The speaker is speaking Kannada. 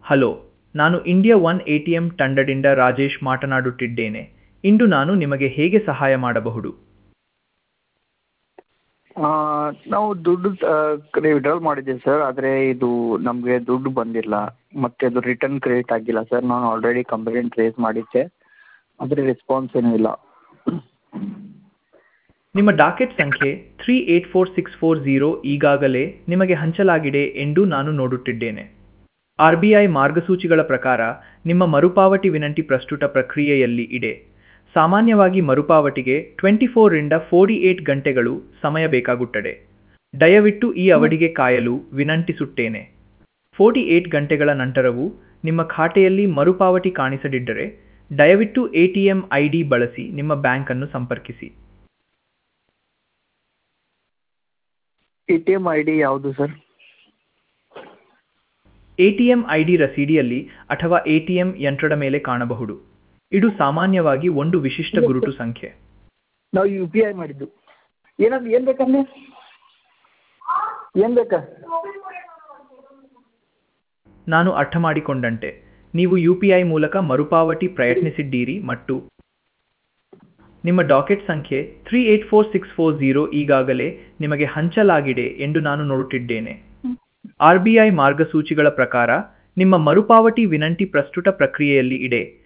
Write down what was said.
ಹಲೋ ನಾನು India one A T M ತಂಡದಿಂದ ರಾಜೇಶ್ ಮಾತನಾಡುತ್ತಿದ್ದೇನೆ ಇಂದು ನಾನು ನಿಮಗೆ ಹೇಗೆ ಸಹಾಯ ಮಾಡಬಹುದು ಆ, ನಾವು ದುಡ್ಡು ವಿಡ್ರಾಲ್ ಮಾಡಿದ್ದೀವಿ ಸರ್ ಆದರೆ ಇದು ನಮಗೆ ದುಡ್ಡು ಬಂದಿಲ್ಲ ಮತ್ತು ಅದು ರಿಟರ್ನ್ ಕ್ರೆಡಿಟ್ ಆಗಿಲ್ಲ ಸರ್ ನಾನು ಆಲ್ರೆಡಿ ಕಂಪ್ಲೇಂಟ್ ರೇಸ್ ಮಾಡಿದ್ದೆ ಆದರೆ ರೆಸ್ಪಾನ್ಸ್ ಏನೂ ಇಲ್ಲ ನಿಮ್ಮ ಡಾಕೆಟ್ ಸಂಖ್ಯೆ three eight four six four zero ಈಗಾಗಲೇ ನಿಮಗೆ ಹಂಚಲಾಗಿದೆ ಎಂದು ನಾನು ನೋಡುತ್ತಿದ್ದೇನೆ ಆರ್ ಬಿ ಐ ಮಾರ್ಗಸೂಚಿಗಳ ಪ್ರಕಾರ ನಿಮ್ಮ ಮರುಪಾವತಿ ವಿನಂತಿ ಪ್ರಸ್ತುತ ಪ್ರಕ್ರಿಯೆಯಲ್ಲಿ ಇದೆ ಸಾಮಾನ್ಯವಾಗಿ ಮರುಪಾವತಿಗೆ ಟ್ವೆಂಟಿ ಫೋರಿಂದ ಫೋರ್ಟಿ ಏಟ್ ಗಂಟೆಗಳು ಸಮಯ ಬೇಕಾಗುತ್ತದೆ ದಯವಿಟ್ಟು ಈ ಅವಧಿಗೆ ಕಾಯಲು ವಿನಂತಿಸುತ್ತೇನೆ ಫೋರ್ಟಿ ಏಟ್ ಗಂಟೆಗಳ ನಂತರವೂ ನಿಮ್ಮ ಖಾತೆಯಲ್ಲಿ ಮರುಪಾವತಿ ಕಾಣಿಸದಿದ್ದರೆ ದಯವಿಟ್ಟು A T M I D ಬಳಸಿ ನಿಮ್ಮ ಬ್ಯಾಂಕನ್ನು ಸಂಪರ್ಕಿಸಿ A T M I D ಯಾವುದು ಸರ್ ಎಟಿಎಂ ಐಡಿ ರಸೀದಿಯಲ್ಲಿ ಅಥವಾ ಎಟಿಎಂ ಯಂತ್ರದ ಮೇಲೆ ಕಾಣಬಹುದು ಇದು ಸಾಮಾನ್ಯವಾಗಿ ಒಂದು ವಿಶಿಷ್ಟ ಗುರುತು ಸಂಖ್ಯೆ ನಾವು ಯು ಪಿ ಐ ಮಾಡಿದ್ದು ಏನಾದ್ರು ಏನು ಬೇಕಲ್ಲಿ ಏನು ಬೇಕಾ ನಾನು ಅರ್ಥ ಮಾಡಿಕೊಂಡಂತೆ ನೀವು ಯು ಪಿ ಐ ಮೂಲಕ ಮರುಪಾವತಿ ಪ್ರಯತ್ನಿಸಿದ್ದೀರಿ ಮತ್ತು ನಿಮ್ಮ ಡಾಕೆಟ್ ಸಂಖ್ಯೆ three eight four six four zero ಈಗಾಗಲೇ ನಿಮಗೆ ಹಂಚಲಾಗಿದೆ ಎಂದು ನಾನು ನೋಡುತ್ತಿದ್ದೇನೆ ಆರ್ ಬಿ ಐ ಮಾರ್ಗಸೂಚಿಗಳ ಪ್ರಕಾರ ನಿಮ್ಮ ಮರುಪಾವತಿ ವಿನಂತಿ ಪ್ರಸ್ತುತ ಪ್ರಕ್ರಿಯೆಯಲ್ಲಿ ಇದೆ